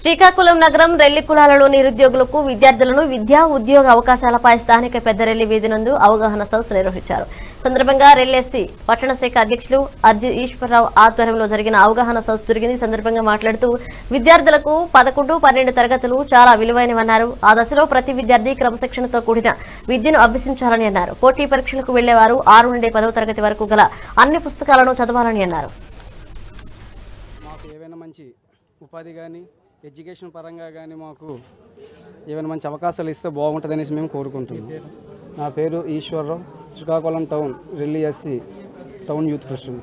శ్రీకాకుళం నగరం రెల్లి కులాలలో నిరుద్యోగులకు విద్యార్థులను విద్యా ఉద్యోగ అవకాశాలపై స్థానిక పెద్దరెల్లి వీధి నందు అవగాహన సదస్సు నిర్వహించారు సందర్భంగా రెల్లెస్సి పట్టణ శాఖ అధ్యక్షులు అర్జి ఈశ్వరరావు ఆధ్వర్యంలో జరిగిన అవగాహన సదస్సు జరిగింది ఈ సందర్భంగా మాట్లాడుతూ విద్యార్థులకు పదకొండు పన్నెండు తరగతులు చాలా విలువైనవన్నారు ఆ దశలో ప్రతి విద్యార్థి క్రమశిక్షణతో కూడిన విద్యను అభ్యసించాలని అన్నారు పోటీ పరీక్షలకు వెళ్లేవారు ఆరు నుండి పదవ తరగతి వరకు గల అన్ని పుస్తకాలను చదవాలని అన్నారు మాకు ఏవైనా మంచి ఉపాధి కానీ ఎడ్యుకేషన్ పరంగా కానీ మాకు ఏమైనా మంచి అవకాశాలు ఇస్తే బాగుంటుంది అనేసి మేము కోరుకుంటున్నాం నా పేరు Eswararao Srikakulam town Relli SC town youth president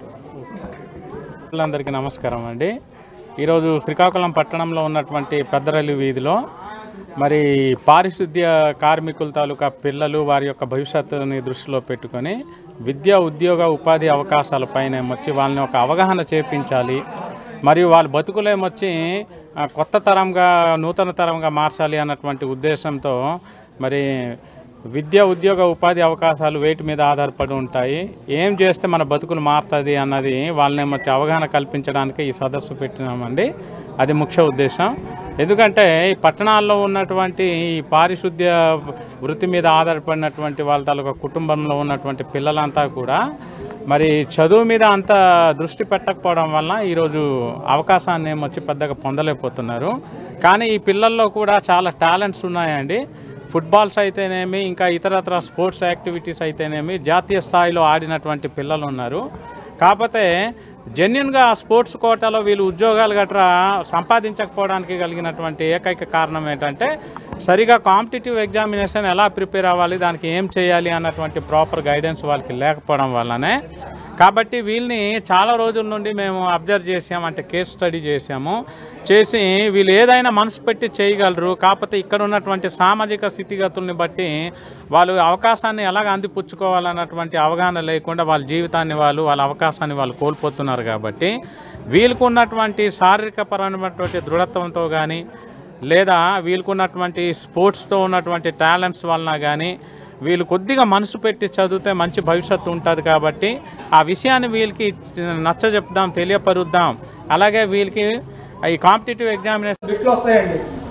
అందరికీ నమస్కారం అండి ఈరోజు శ్రీకాకుళం పట్టణంలో ఉన్నటువంటి పెద్దరల్లి వీధిలో మరి పారిశుద్ధ్య కార్మికుల తాలూకా పిల్లలు వారి యొక్క భవిష్యత్తుని దృష్టిలో పెట్టుకొని విద్యా ఉద్యోగ ఉపాధి అవకాశాలపైన ఏమొచ్చి వాళ్ళని ఒక అవగాహన చేపించాలి మరియు వాళ్ళ బతుకులేమొచ్చి ఆ, కొత్త తరంగా నూతన తరంగా మార్చాలి అన్నటువంటి ఉద్దేశంతో మరి విద్య ఉద్యోగ ఉపాధి అవకాశాలు వేటి మీద ఆధారపడి ఉంటాయి ఏం చేస్తే మన బతుకులు మారుతుంది అన్నది వాళ్ళని వచ్చి అవగాహన కల్పించడానికి ఈ సదస్సు పెట్టినామండి అది ముఖ్య ఉద్దేశం ఎందుకంటే ఈ పట్టణాల్లో ఉన్నటువంటి ఈ పారిశుద్ధ్య వృత్తి మీద ఆధారపడినటువంటి వాళ్ళ తాలూకా కుటుంబంలో ఉన్నటువంటి పిల్లలంతా కూడా మరి చదువు మీద అంత దృష్టి పెట్టకపోవడం వల్ల ఈరోజు అవకాశాన్ని ఏమొచ్చి పెద్దగా పొందలేకపోతున్నారు కానీ ఈ పిల్లల్లో కూడా చాలా టాలెంట్స్ ఉన్నాయండి ఫుట్బాల్స్ అయితేనేమి ఇంకా ఇతరత్ర స్పోర్ట్స్ యాక్టివిటీస్ అయితేనేమి జాతీయ స్థాయిలో ఆడినటువంటి పిల్లలు ఉన్నారు కాకపోతే జెన్యున్గా స్పోర్ట్స్ కోటాలో వీళ్ళు ఉద్యోగాలు గట్రా సంపాదించకపోవడానికి కలిగినటువంటి ఏకైక కారణం ఏంటంటే సరిగా కాంపిటేటివ్ ఎగ్జామినేషన్ ఎలా ప్రిపేర్ అవ్వాలి దానికి ఏం చేయాలి అన్నటువంటి ప్రాపర్ గైడెన్స్ వాళ్ళకి లేకపోవడం వల్లనే కాబట్టి వీళ్ళని చాలా రోజుల నుండి మేము అబ్జర్వ్ చేసాము అంటే కేస్ స్టడీ చేసాము చేసి వీళ్ళు ఏదైనా మనసు పెట్టి చేయగలరు కాకపోతే ఇక్కడ ఉన్నటువంటి సామాజిక స్థితిగతుల్ని బట్టి వాళ్ళు అవకాశాన్ని ఎలాగ అందిపుచ్చుకోవాలన్నటువంటి అవగాహన లేకుండా వాళ్ళ జీవితాన్ని వాళ్ళు వాళ్ళ అవకాశాన్ని వాళ్ళు కోల్పోతున్నారు కాబట్టి వీళ్ళకు ఉన్నటువంటి శారీరక పరమైనటువంటి దృఢత్వంతో కానీ లేదా వీళ్ళకున్నటువంటి స్పోర్ట్స్తో ఉన్నటువంటి టాలెంట్స్ వలన కానీ వీళ్ళు కొద్దిగా మనసు పెట్టి చదివితే మంచి భవిష్యత్తు ఉంటుంది కాబట్టి ఆ విషయాన్ని వీళ్ళకి నచ్చ చెప్దాం తెలియపరుద్దాం అలాగే వీళ్ళకి ఈ కాంపిటేటివ్ ఎగ్జామినేషన్ బిట్లు వస్తాయండి